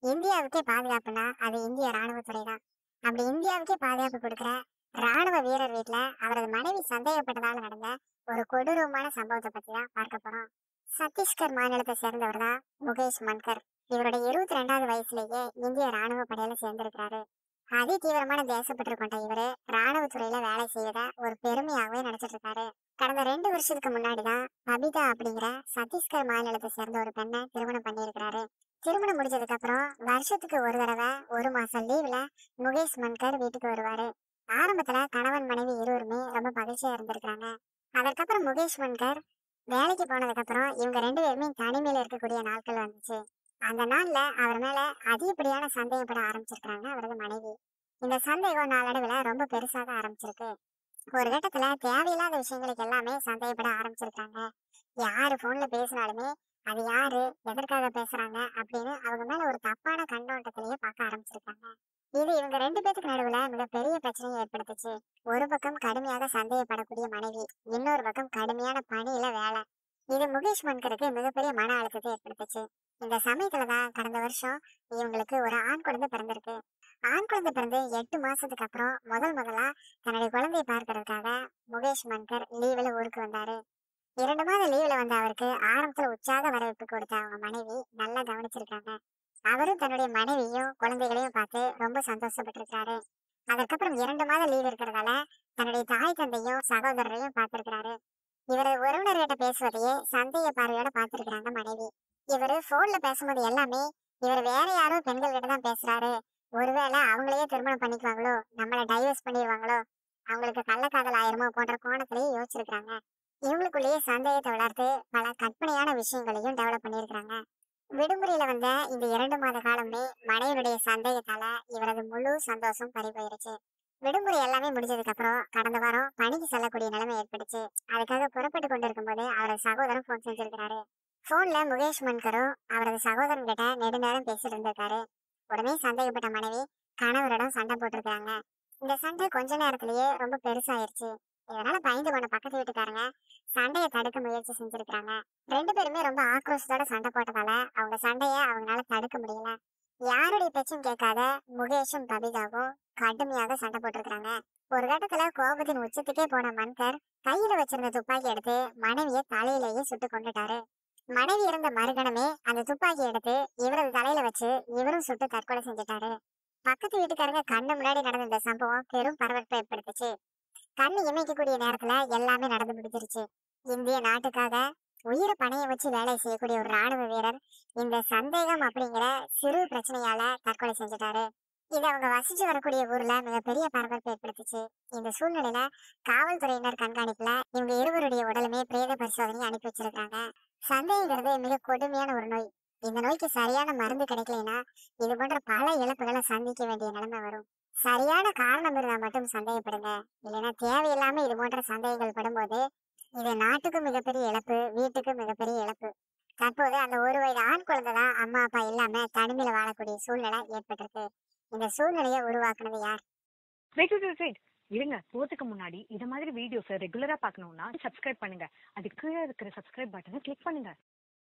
இந்தியாவுக்கே பாதுகாப்புனா அது இந்திய ராணுவத்துறை தான் அப்படி இந்தியாவுக்கே பாதுகாப்பு கொடுக்கிற ராணுவ வீரர் வீட்டுல அவரது மனைவி சந்தேகப்பட்டதால நடந்த ஒரு கொடூரமான சம்பவத்தை பத்தி தான் பார்க்க போறோம் சத்தீஸ்கர் மாநிலத்தை சேர்ந்தவர் தான் முகேஷ் மன்கர் இவருடைய இருபத்தி ரெண்டாவது வயசுலயே இந்திய ராணுவ படையில சேர்ந்திருக்கிறாரு அதி தீவிரமான தேசப்பற்று கொண்ட இவரு ராணுவத்துறையில வேலை செய்வத ஒரு பெருமையாகவே நினைச்சிட்டு இருக்காரு கடந்த ரெண்டு வருஷத்துக்கு முன்னாடிதான் பபிதா அப்படிங்கிற சத்தீஸ்கர் மாநிலத்தை சேர்ந்த ஒரு பெண்ணை திருமணம் பண்ணியிருக்கிறாரு திருமணம் முடிஞ்சதுக்கு அப்புறம் வருஷத்துக்கு ஒரு தடவை ஒரு மாசம் லீவ்ல முகேஷ் மன்கர் வீட்டுக்கு வருவாரு ஆரம்பத்துல கணவன் மனைவி இருவருமே ரொம்ப மகிழ்ச்சியா இருந்திருக்காங்க அதற்கப்புறம் முகேஷ் மன்கர் வேலைக்கு போனதுக்கு அப்புறம் இவங்க ரெண்டு பேருமே தனிமையில இருக்கக்கூடிய நாட்கள் வந்துச்சு அந்த நாள்ல அவர் மேல அதிகப்படியான சந்தேகப்பட ஆரம்பிச்சிருக்காங்க அவரது மனைவி இந்த சந்தேகம் நாளடைவுல ரொம்ப பெருசாக ஆரம்பிச்சிருக்கு ஒரு கட்டத்துல தேவையில்லாத விஷயங்களுக்கு எல்லாமே சந்தேகப்பட ஆரம்பிச்சிருக்காங்க யாரு போன்ல பேசினாலுமே அது யாரு எதற்காக பேசுறாங்க அப்படின்னு அவங்க மேல ஒரு தப்பான கண்ணோட்டத்திலேயே பார்க்க ஆரம்பிச்சிருக்காங்க இது இவங்க ரெண்டு பேத்துக்கு நடுவுல மிகப்பெரிய பிரச்சனையை ஏற்படுத்துச்சு ஒரு பக்கம் கடுமையாக சந்தேகப்படக்கூடிய மனைவி இன்னொரு பக்கம் கடுமையான பணியில வேலை இது முகேஷ் மன்கருக்கு மிகப்பெரிய மன அழுத்தத்தை ஏற்படுத்துச்சு இந்த சமயத்துலதான் கடந்த வருஷம் இவங்களுக்கு ஒரு ஆண் குழந்தை பிறந்திருக்கு ஆண் குழந்தை பிறந்து எட்டு மாசத்துக்கு அப்புறம் முதல் முதலா தன்னுடைய குழந்தையை பார்க்கறதுக்காக முகேஷ் மன்கர் லீவ்ல ஊருக்கு வந்தாரு இரண்டு மாத லீவ்ல வந்த அவருக்கு ஆரம்பத்துல உற்சாக வரவேற்பு கொடுத்த அவங்க மனைவி நல்லா கவனிச்சிருக்காங்க அவரும் தன்னுடைய மனைவியும் குழந்தைகளையும் பார்த்து ரொம்ப சந்தோஷப்பட்டிருக்காரு அதற்கப்புறம் இரண்டு மாத லீவ் இருக்கிறதால தன்னுடைய தாய் தந்தையும் சகோதரரையும் பார்த்திருக்கிறாரு இவரு உறவினர்கிட்ட பேசுவதையே சந்தேக பார்வையோட பார்த்திருக்கிறாங்க மனைவி இவரு போன்ல பேசும்போது எல்லாமே இவர் வேற யாரோ பெண்கள் கிட்ட தான் பேசுறாரு ஒருவேளை அவங்களையே திருமணம் பண்ணிக்குவாங்களோ நம்மள டைவர்ஸ் பண்ணிடுவாங்களோ அவங்களுக்கு கள்ளக்காதல் ஆயிருமோ போன்ற கோணத்திலேயே யோசிச்சிருக்காங்க இவங்களுக்குள்ளேயே சந்தேகத்தை வளர்த்து பல கற்பனையான விஷயங்களையும் டெவலப் பண்ணியிருக்கிறாங்க விடுமுறையில வந்த இந்த இரண்டு மாத காலமே மனைவியுடைய சந்தேகத்தால இவரது முழு சந்தோஷம் பறி போயிருச்சு விடுமுறை எல்லாமே முடிஞ்சதுக்கு அப்புறம் கடந்த வாரம் பணிக்கு செல்லக்கூடிய நிலைமை ஏற்பட்டுச்சு அதுக்காக புறப்பட்டு கொண்டிருக்கும் போது அவரது சகோதரன் போன் செஞ்சிருக்கிறாரு போன்ல முகேஷ் மன்கரும் அவரது சகோதரன் கிட்ட நெடுநேரம் பேசிட்டு இருந்திருக்காரு உடனே சந்தேகப்பட்ட மனைவி கணவரிடம் சண்டை போட்டிருக்காங்க இந்த சண்டை கொஞ்ச நேரத்திலேயே ரொம்ப பெருசாயிருச்சு இதனால பயந்து போன பக்கத்து வீட்டுக்காரங்க சண்டையை தடுக்க முயற்சி செஞ்சிருக்காங்க ரெண்டு பேருமே ரொம்ப ஆக்ரோஷத்தோட சண்டை போட்டதால அவங்க சண்டைய அவங்களால தடுக்க முடியல யாருடைய பேச்சும் கேட்காத முகேஷும் கபிதாவும் கடுமையாக சண்டை போட்டிருக்காங்க ஒரு கட்டத்துல கோபத்தின் உச்சத்துக்கே போன மன்கர் கையில வச்சிருந்த துப்பாக்கி எடுத்து மனைவிய தலையிலேயே சுட்டு கொண்டுட்டாரு மனைவி இருந்த மறுகணமே அந்த துப்பாக்கி எடுத்து இவரது தலையில வச்சு இவரும் சுட்டு தற்கொலை செஞ்சுட்டாரு பக்கத்து வீட்டுக்காரங்க கண்ணு முன்னாடி நடந்த இந்த சம்பவம் பெரும் பரபரப்பை ஏற்படுத்துச்சு கண்ணு இமைக்கக்கூடிய நேரத்துல எல்லாமே நடந்து முடிஞ்சிருச்சு இந்திய நாட்டுக்காக உயிரை பணைய வச்சு வேலை செய்யக்கூடிய ஒரு ராணுவ வீரர் இந்த சந்தேகம் அப்படிங்கிற சிறு பிரச்சனையால தற்கொலை செஞ்சுட்டாரு இது அவங்க வசிச்சு வரக்கூடிய ஊர்ல மிகப்பெரிய பரபரப்பு ஏற்படுத்துச்சு இந்த சூழ்நிலையில காவல்துறையினர் கண்காணிப்புல இவங்க இருவருடைய உடலுமே பிரேத பரிசோதனை அனுப்பி வச்சிருக்காங்க சந்தேகங்கிறது மிக கொடுமையான ஒரு நோய் இந்த நோய்க்கு சரியான மருந்து கிடைக்கலைன்னா இது போன்ற பல இழப்புகளை சந்திக்க வேண்டிய நிலைமை வரும் சரியான காரணம் இருந்தா மட்டும் சந்தேகப்படுங்க இல்லைன்னா தேவையில்லாம இது போன்ற சந்தேகங்கள் படும்போது இது நாட்டுக்கும் மிகப்பெரிய இழப்பு வீட்டுக்கும் மிகப்பெரிய இழப்பு தற்போது அந்த ஒரு வயது ஆண் குழந்தை தான் அம்மா அப்பா இல்லாம தனிமையில வாழக்கூடிய சூழ்நிலை ஏற்பட்டிருக்கு இந்த சூழ்நிலையை உருவாக்குனது யார் வெயிட் வெயிட் வெயிட் இருங்க போறதுக்கு முன்னாடி இது மாதிரி வீடியோஸ் ரெகுலரா பார்க்கணும்னா சப்ஸ்கிரைப் பண்ணுங்க அது கீழே இருக்கிற சப்ஸ்கிரைப் பட்டனை கிளிக் பண்ணுங்க